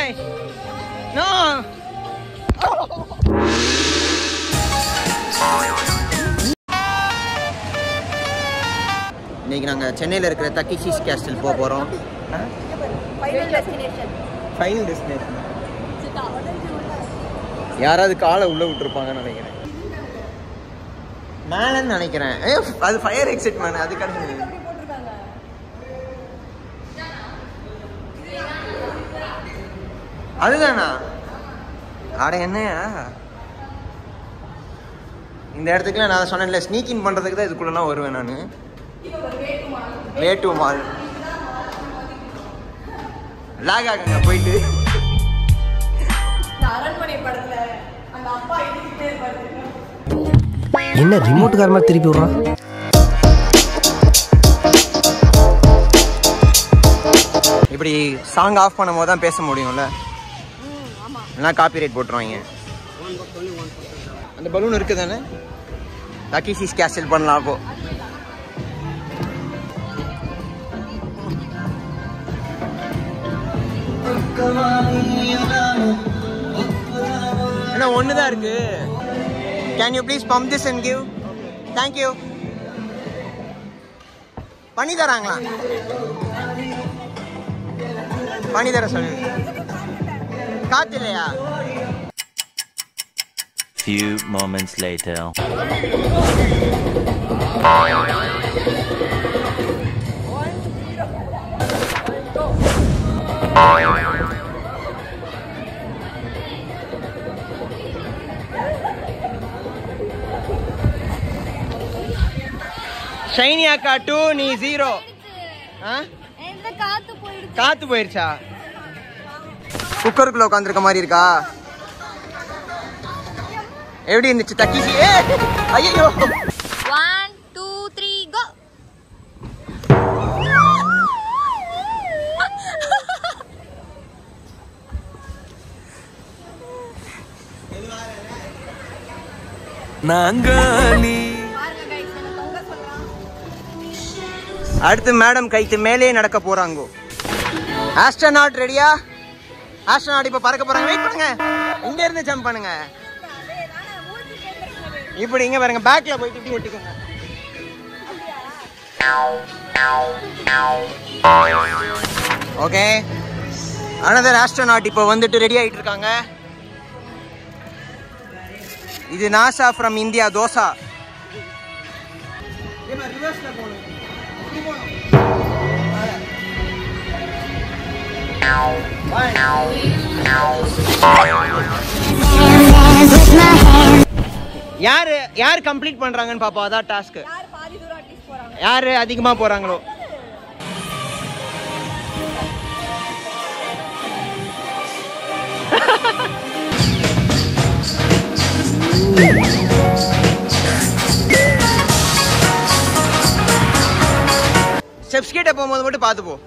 No இன்னைக்கு நாங்கள் சென்னையில் இருக்கிற தக்கிஷிஸ் கேஸ்டல் போக போகிறோம் ஃபைனல் டெஸ்டினேஷன் ஃபைனல் டெஸ்டினேஷன் யாராவது காலை உள்ள விட்டுருப்பாங்கன்னு நினைக்கிறேன் மேலன்னு நினைக்கிறேன் ஏ, அது ஃபயர் எக்ஸிட் மேன் அது கிடையாது அதுதானா அட என்னையா இந்த இடத்துக்குலாம் நான் சொன்னேன்ல ஸ்னீக்கிங் பண்ணுறதுக்கு தான் இதுக்குள்ளலாம் வருவேன் நான் வே டு மால் லாக் ஆகுங்க போயிட்டு இந்த அரண்மனை படத்துல அந்த அப்பா எழுதிக்கிட்டே இருப்பாரு என்ன ரிமோட்டுக்கார மாதிரி திருப்பி விடுறான் இப்படி சாங் ஆஃப் பண்ணும் போது தான் பேச முடியும்ல இல்லைனா காப்பி ரைட் போட்டுருவாங்க அந்த பலூன் இருக்கு தானே லக்கிசிஸ் கேன்சல் பண்ணலாம் அப்போ என்ன ஒன்று தான் இருக்கு can you please bump this and give thank you பண்ணி தராங்களா பண்ணி தர சொல்லு காத்து இல்லையா Few moments later. ஷைனி அக்கா டூ நீ ஜீரோ ஆ காத்து போயிடுச்சு காத்து போயிருச்சா குக்கருக்குள்ள உட்காந்துருக்க மாதிரி இருக்கா எப்படி இருந்துச்சு தக்கிசி ஏ ஐயோ ஒன் டூ த்ரீ கோ நாங்காலி அடுத்து மேடம் கைத்து மேலே நடக்க போறாங்க ஆஸ்ட்ரோநாட் ரெடியா ஆஸ்ட்ரோநாட் இப்ப பறக்க போறாங்க வெயிட் பண்ணுங்க இங்க இருந்து ஜம்ப் பண்ணுங்க இப்படி இங்க பாருங்க பேக்ல போயிட்டு இப்படி ஒட்டிக்கோங்க ஓகே அனதர் ஆஸ்ட்ரோநாட் இப்போ வந்துட்டு ரெடி ஆயிட்டு இருக்காங்க இது நாசா ஃப்ரம் இந்தியா தோசா யாரு யார் கம்ப்ளீட் பண்றாங்கன்னு பாப்போம் அதான் டாஸ்க் யார் பாதி தூரம் அட்லீஸ்ட் போறாங்க யாரு அதிகமா போறாங்களோ ஸ்டெப்ஸ் கிட்ட போகும்போது மட்டும் பார்த்து போ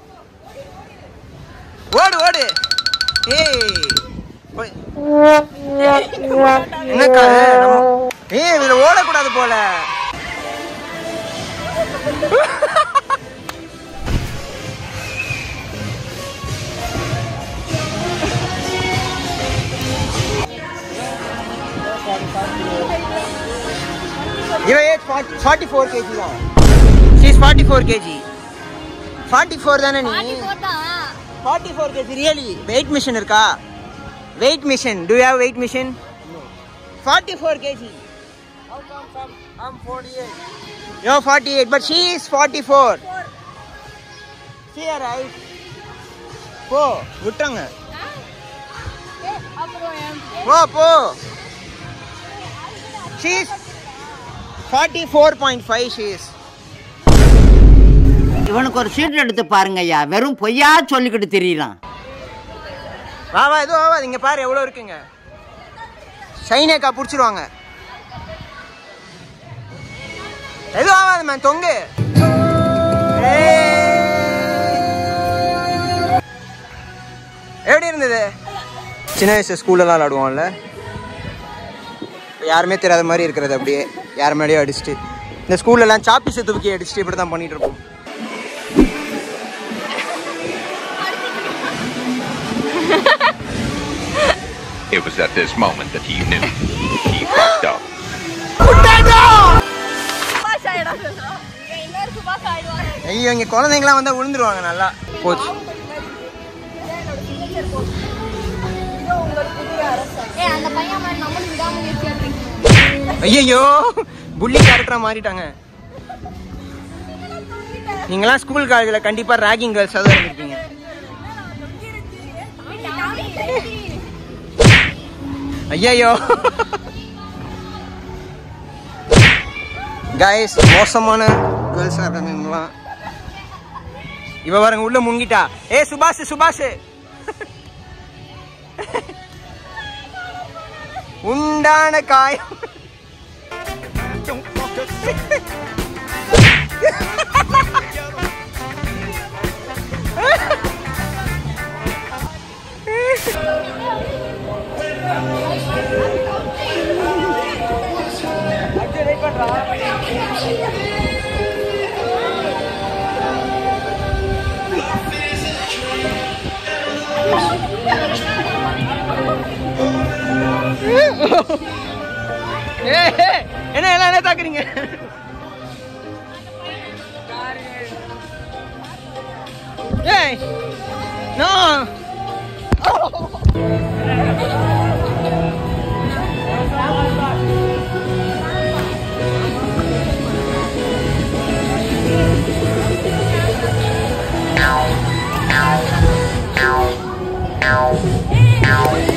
ஓடு ஓடு ஏய் போய். என்னக்கா நம்ம- ஏய் இதுல ஓடக்கூடாது போல இவ ஏஜ் ஃபார்ட்டி ஃபோர் கேஜி தான் she's forty four KG forty four தானே நீ forty four KG really weight machine இருக்கா weight machine do have weight machine forty four KG You're 48, but she is 44. See her right? போ விட்டுறாங்க போ போ she is 44.5 she is இவனுக்கு ஒரு seat எடுத்து பாருங்க ஐயா வெறும் பொய்யா சொல்லிக்கிட்டு தெரியலாம் வா வா எதுவும் ஆகாது இங்க பாரு எவ்வளோ இருக்குங்க ஷைனேக்கா பிடிச்சிருவாங்க எதுவும் ஆகாது மேம் தொங்கு ஏய். எப்படி இருந்தது சின்ன வயசு ஸ்கூல்லலாம் விளாடுவோம்ல இப்ப யாருமே தெரியாத மாதிரி இருக்கிறது அப்படியே யார் மேலேயோ அடிச்சுட்டு இந்த ஸ்கூல்லலாம் சாப்பி தூக்கி அடிச்சுட்டு இப்படி தான் பண்ணிட்டு இருப்போம் It was at this moment that he knew he fucked up. சுபாஷ் ஆயிடும் இங்க இன்னொரு சுபாஷ் ஆயிடுவாங்க ஐயோ இங்க குழந்தைங்களாம் வந்தா விழுந்துருவாங்க நல்லா போச்சு ஏ அந்த பையன் மாதிரி நம்மளும் விடாமுயற்சியா இருக்கீங்க ஐயோ புள்ளி கேரக்டரா மாறிட்டாங்க நீங்களாம் ஸ்கூல் காலேஜில் கண்டிப்பா ராகிங் கேர்ள்ஸ் தான் இருந்திருப்பீங்க ஐயோ கைஸ் மோசமான கேர்ள்ஸாக இருக்காங்க இவங்களாம் இவ பாருங்க உள்ள முங்கிட்டா ஏ சுபாஷ் சுபாஷ் உண்டான காயம் ஏ, ஏ, என்ன எல்லாம் என்ன தாக்குறீங்க ஏய் நோ ஏய்